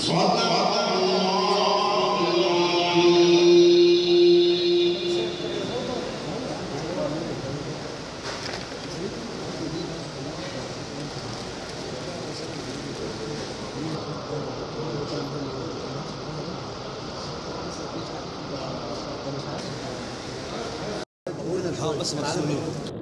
بس بتعلم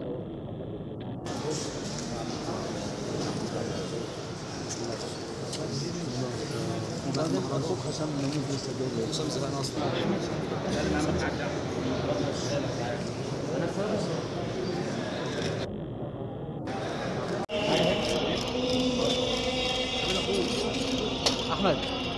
احمد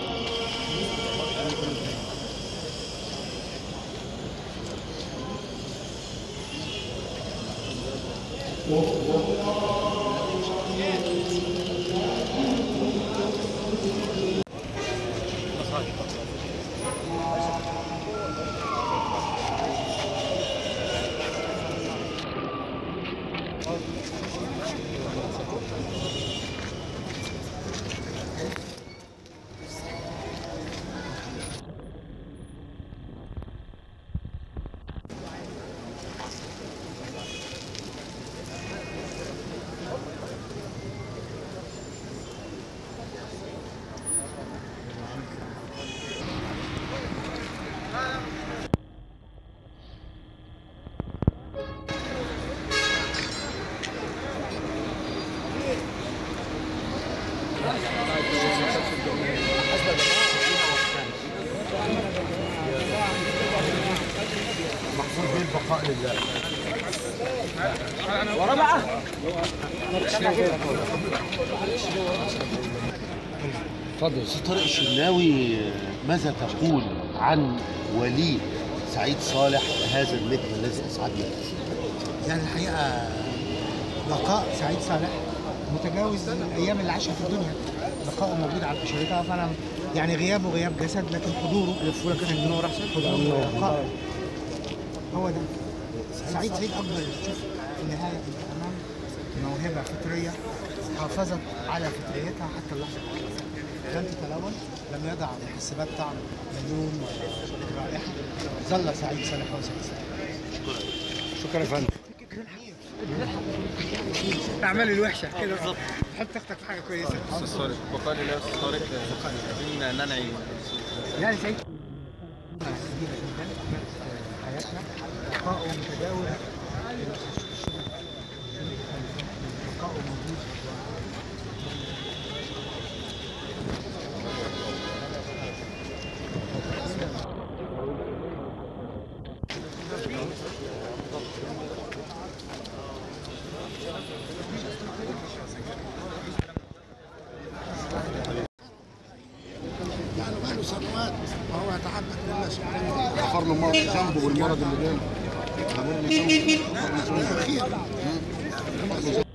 اتفضل سي طارق الشناوي ماذا تقول عن ولي سعيد صالح هذا النجم الذي اسعدنا يعني الحقيقه بقاء سعيد صالح متجاوز الايام اللي عاشها في الدنيا بقاؤه موجود على الاشرطه فانا يعني غيابه غياب جسد لكن حضوره يلفوا لك النور احسن حضوره بقاء هو ده سعيد سعيد اكبر شوف في النهايه انت امام موهبه فطريه حافظت على فطريتها حتى اللحظه الاخيره لم تتلون لم يضع لحسابات طعم مليون ولا رائحه ظل سعيد صالح هو سعيد صالح شكرا يا فندم الاعمال الوحشه كده حط اختك في حاجه كويسه استاذ طارق بقال الله استاذ طارق عايزين ننعي يعني سعيد كبيره جدا في حياتنا بقاؤه متداول بقاؤه موجود يعني بقى له سنوات وهو يتعبد لله سبحانه وتعالى غفر له مرض ذنبه والمرض اللي جاله غفر له ذنبه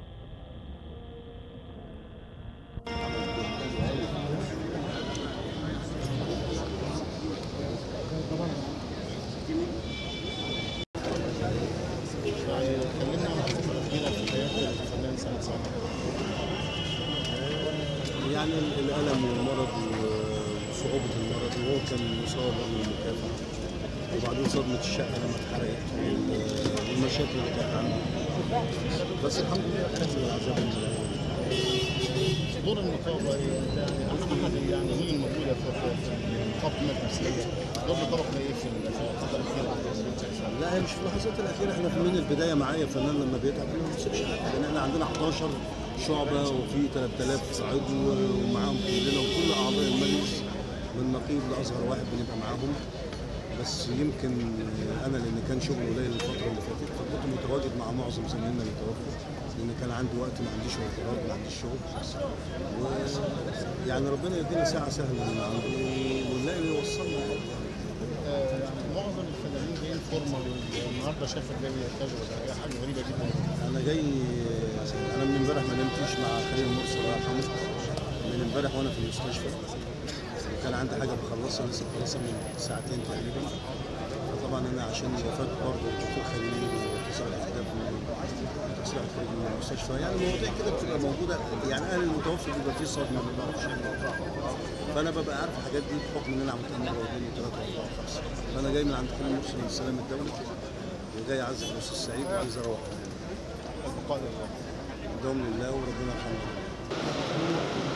يعني الألم والمرض وصعوبة المرض وهو كان مصاب ومكافح وبعدين صدمة الشقة لما اتحرقت وال- والمشاكل اللي كانت عنده بس الحمد لله كان من العذاب اللي دور النقابه يعني اعتقد يعني هي الموجوده في في- في نقابه النفسيه دور النقابه كان ايه في في الفتره الاخيره لا هي مش في اللحظات الأخيرة احنا من البداية معايا فنان لما بيتعب احنا ما بنسيبش حد لأن احنا عندنا 11 شعبة وفي 3000 عضو ومعاهم كلنا وكل أعضاء المجلس من نقيب لأصغر واحد بنبقى معاهم بس يمكن انا لان كان شغل قليل الفتره اللي فاتت فكنت متواجد مع معظم زمايلنا اللي توفوا لان كان عندي وقت ما عنديش وقتات ما عنديش شغل و يعني ربنا يدينا ساعه سهله من عنده ونلاقي اللي يوصلنا آه، يعني معظم الفنانين جايين فورمال النهارده شافك جاي يحتاجوا هي حاجه غريبه جدا انا جاي انا من امبارح ما نمتش مع خليل مرسي الله يرحمه من امبارح وانا في المستشفى كان عندي حاجه بخلصها لسه بخلصها من ساعتين تقريبا فطبعا انا عشان وفاه برضه الدكتور خليل وتصريح الاهداف من تصريح الخروج من المستشفى يعني مواضيع كده بتبقى موجوده يعني اهل المتوفي بيبقى فيه صدمه ما بعرفش فانا ببقى عارف الحاجات دي بحكم ان انا عملتها مره واثنين وثلاثه واربعه وخمسه فانا جاي من عند كريم مرسي للسلام الدولي وجاي اعزف الاستاذ سعيد وعايز اروح البقاء لله دوم لله وربنا يرحمه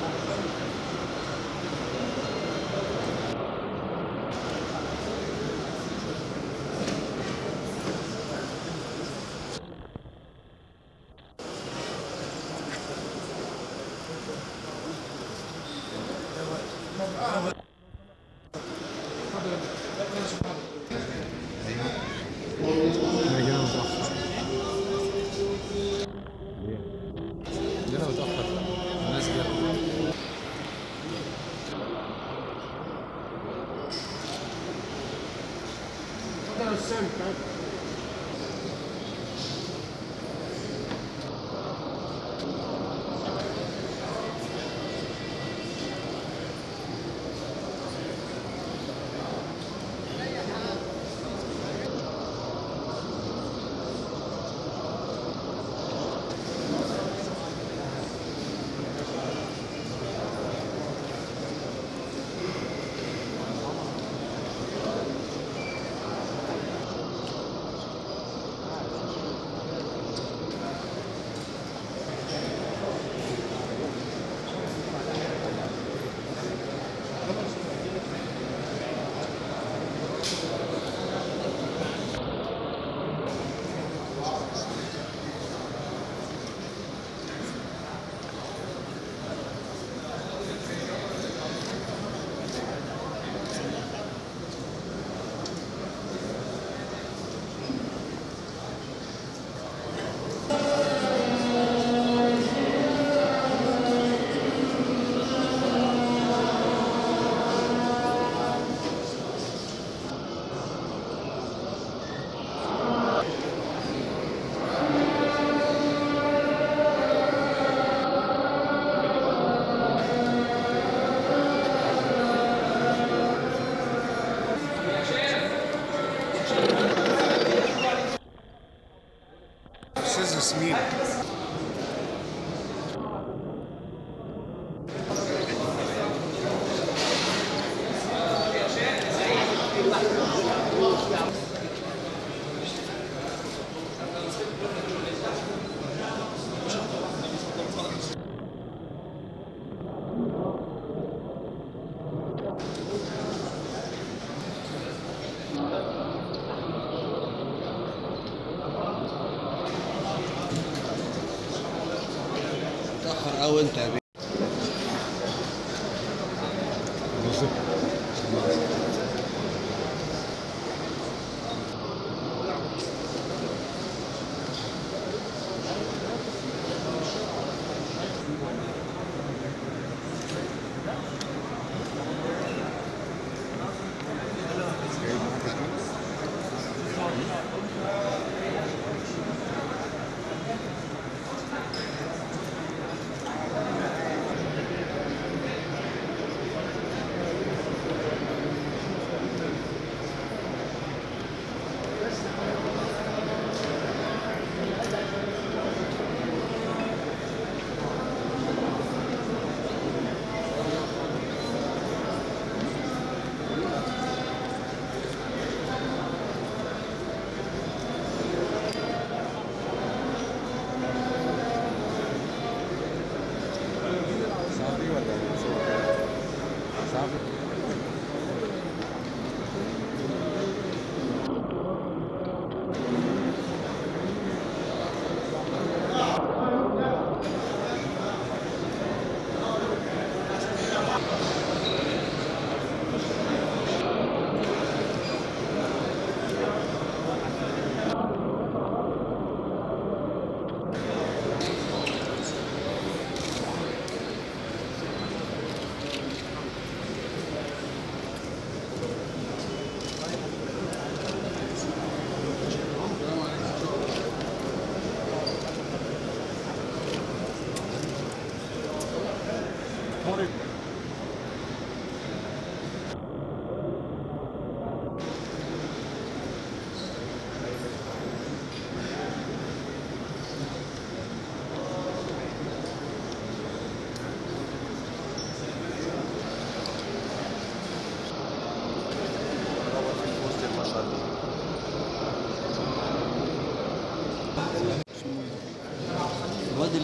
استاذ ياسمين متاخر قوي انت يا بيه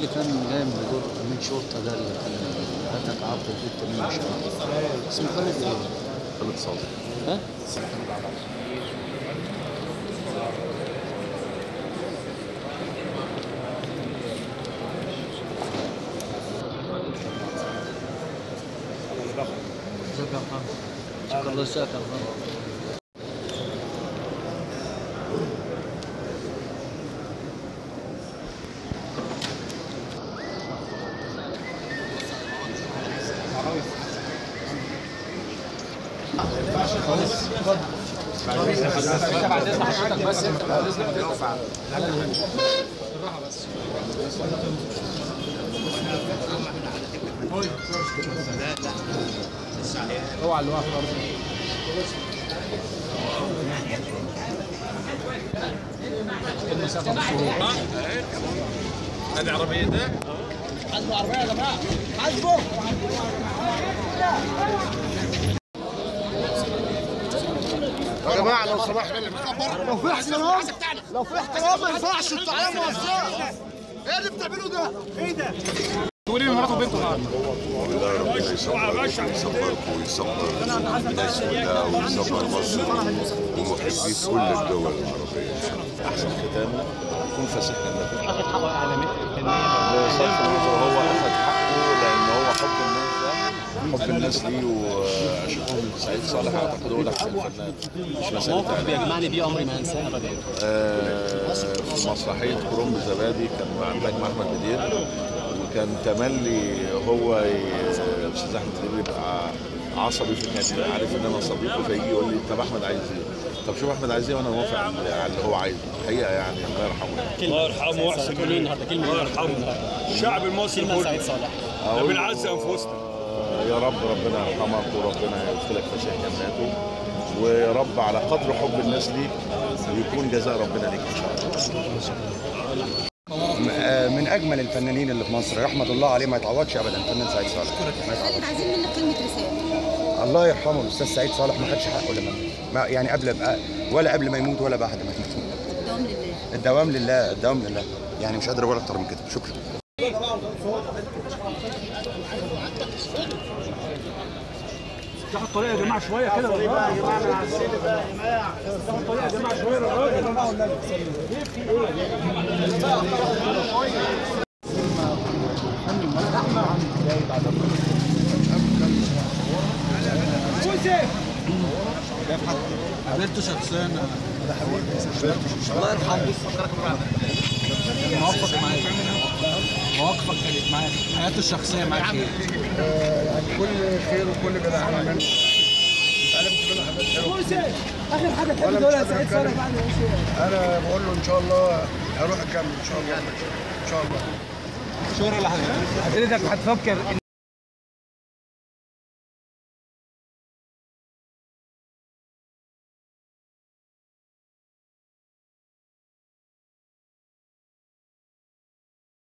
اللي كان جاي من دور امين شرطه ده اللي كان هتك عبد البيت تمام مش عارف اسمه خالد ايه؟ خالد صالح ها؟ ازيك يا محمد؟ شكرا الله يسعدك يا محمد هذه عربية ده يا جماعه لو سمحت لو في احترام لو في احترام ما ينفعش التعامل ازاي ايه اللي بتعملوه ده؟ ايه ده؟ يصبركم ويصبر الناس كلها ويصبر مصر ومحبي كل الدول العربية احسن ختام يكون فسيح النبي اخذ حقه اعلامي بصرف النظر هو اخذ حقه لان هو حب الناس ده حب الناس ليه وعشقهم سعيد صالح اعتقد هو ده حق الفنان مش مساله موقف بيجمعني بيه عمري ما هنساه ابدا آه، في مسرحيه كرومب زبادي كان مع النجم احمد بدير وكان تملي هو ي- الاستاذ احمد بدير يبقى عصبي في كان يبقى عارف ان انا صديقه فيجي يقول لي طب احمد عايز ايه؟ طب شوف احمد عايز ايه وانا موافق على على اللي هو عايزه الحقيقه يعني الله يرحمه الله يرحمه واحسن كلمه النهارده كلمه الله يرحمه الشعب المصري كلمه كله سعيد صالح ده بنعز انفسنا آه، يا رب ربنا يرحمك وربنا يدخلك في شيء جناته ويا رب على قدر حب الناس ليك يكون جزاء ربنا ليك ان شاء الله من اجمل الفنانين اللي في مصر رحمه الله عليه ما يتعوضش ابدا الفنان سعيد صالح ما يتعوضش. خالد عايزين منك كلمة رسالة الله يرحمه الاستاذ سعيد صالح ما خدش حقه لما ما يعني قبل ولا قبل ما يموت ولا بعد ما يموت الدوام لله الدوام لله الدوام لله يعني مش قادر اقول اكتر من كده شكرا الطريقه يا جماعه شويه كده يا جماعه يا جماعه الطريقه يا جماعه شويه للراجل قابلته شخصيا الله يرحمه موقفك معاك مواقفك كانت معاك حياته الشخصية معاك ايه؟ كل خير وكل جدع منه اخر حاجه تحب تقولها سعيد صالح بعد انا بقول له ان شاء الله هروح اكمل ان شاء الله ان شاء الله حضرتك هتفكر